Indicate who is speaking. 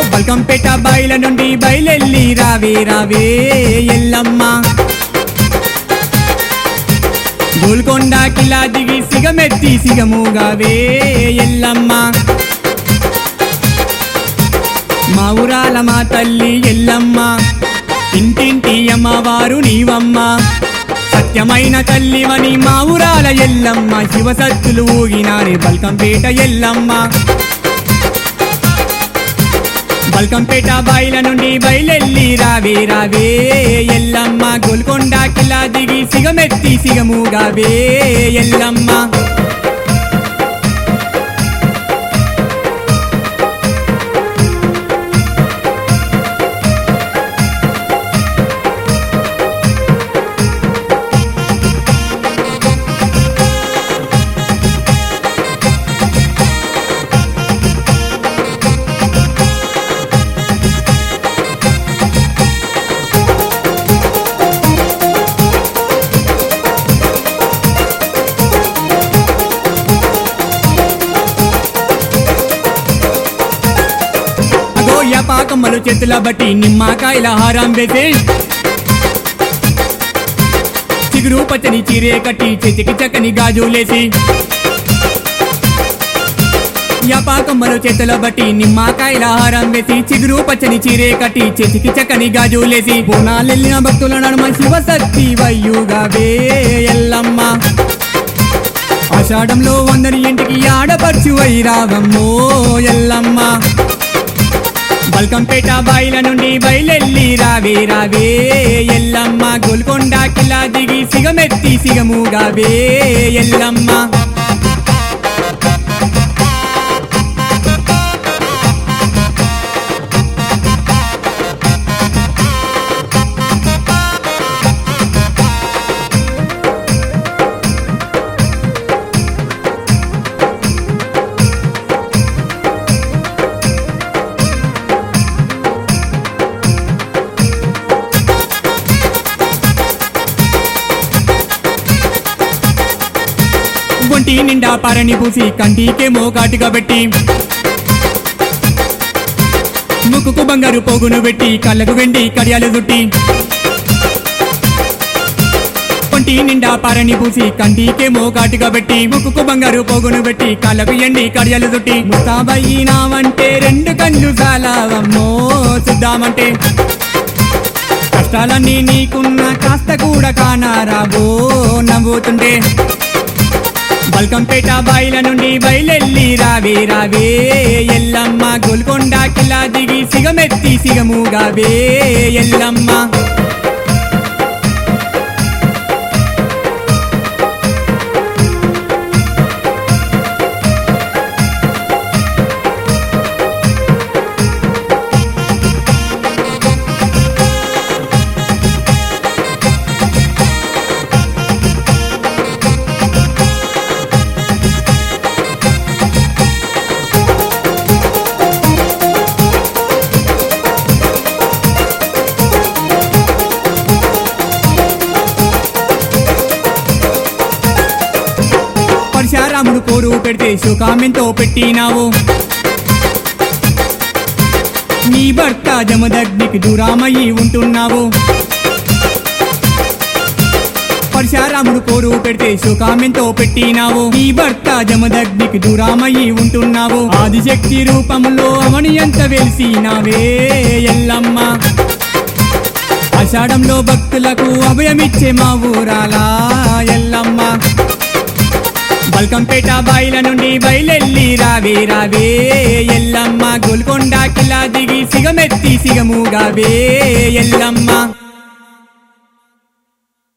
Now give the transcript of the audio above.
Speaker 1: బల్కంపేట బయల నుండి బయలెల్లి రావే రావే ఎల్లమ్మ గోల్కొండ కిలా దిగి సిగమెత్తి సిగముగావే ఎల్లమ్మ మా ఊరాల మా తల్లి ఎల్లమ్మ ఇంటింటి అమ్మవారు నీవమ్మ సత్యమైన తల్లివని మా ఊరాల ఎల్లమ్మ శివసత్తులు ఊగినారే బల్కంపేట ఎల్లమ్మ బల్కంపేట బయల నుండి బయలెల్లి రావే రావే ఎల్లమ్మ గోల్కొండ కిలా దిగి సిగమెత్తి సిగముగావే ఎల్లమ్మ అగో పాకమ్మలు చేతుల బట్టి నిమ్మకాయల హారం వేసే చిగురు పచ్చని చీరే కట్టి చేతికి చక్కని గాజులేసి యాపాకమ్మలు చేతుల బట్టి నిమ్మకాయల హారం వేసి చిగురు పచ్చని చీరే కట్టి చేతికి చక్కని గాజులేసి బోనాలెల్లిన భక్తుల నడుమ శివ సత్తి వయ్యుగావే ఎల్లమ్మ ఆషాఢంలో వందరి ఇంటికి ఆడపడుచు వైరావమ్మో ఎల్లమ్మ బల్కంపేట బయల నుండి బయలెల్లి రావే రావే ఎల్లమ్మ గోల్కొండ కిలా దిగి సిగమెత్తి సిగముగావే ఎల్లమ్మ ఒంటి నిండా పరణి పూసి కంటికేమో కాటుగా పెట్టి ముక్కుకు బంగారు పోగును పెట్టి కళ్ళకు వెండి కడియాలు చుట్టి ఒంటి నిండా పరణి పూసి కంటికేమో కాటుగా పెట్టి ముక్కుకు బంగారు పోగును పెట్టి కళ్ళకు ఎండి కడియాలు చుట్టి ముస్తాబయ్యినావంటే రెండు కళ్ళు చాలావమ్మో చూద్దామంటే కష్టాలన్నీ నీకున్న కాస్త కూడా కానారాబో నవ్వుతుంటే బల్కంపేట బయల నుండి బయలెల్లి రావే రావే ఎల్లమ్మ గోల్కొండ కిలా దిగి సిగమెత్తి సిగముగావే ఎల్లమ్మ పరశారాముడు కోరు పెడితే శుకామెంతో పెట్టినావు నీ భర్త జమదగ్నికి దూరామయ్యి ఉంటున్నావు పరశారాముడు కోరు పెడితే శుకామెంతో పెట్టినావు నీ భర్త జమదగ్నికి దూరామయ్యి ఉంటున్నావు ఆదిశక్తి రూపంలో అవని ఎంత వెలిసినావే ఎల్లమ్మ ఆషాఢంలో భక్తులకు అభయమిచ్చే మా ఊరాలా ఎల్లమ్మ బల్కంపేట బయల నుండి బయలెల్లి రావే రావే ఎల్లమ్మ గోల్కొండ కిలా దిగి సిగమెత్తి సిగముగావే ఎల్లమ్మ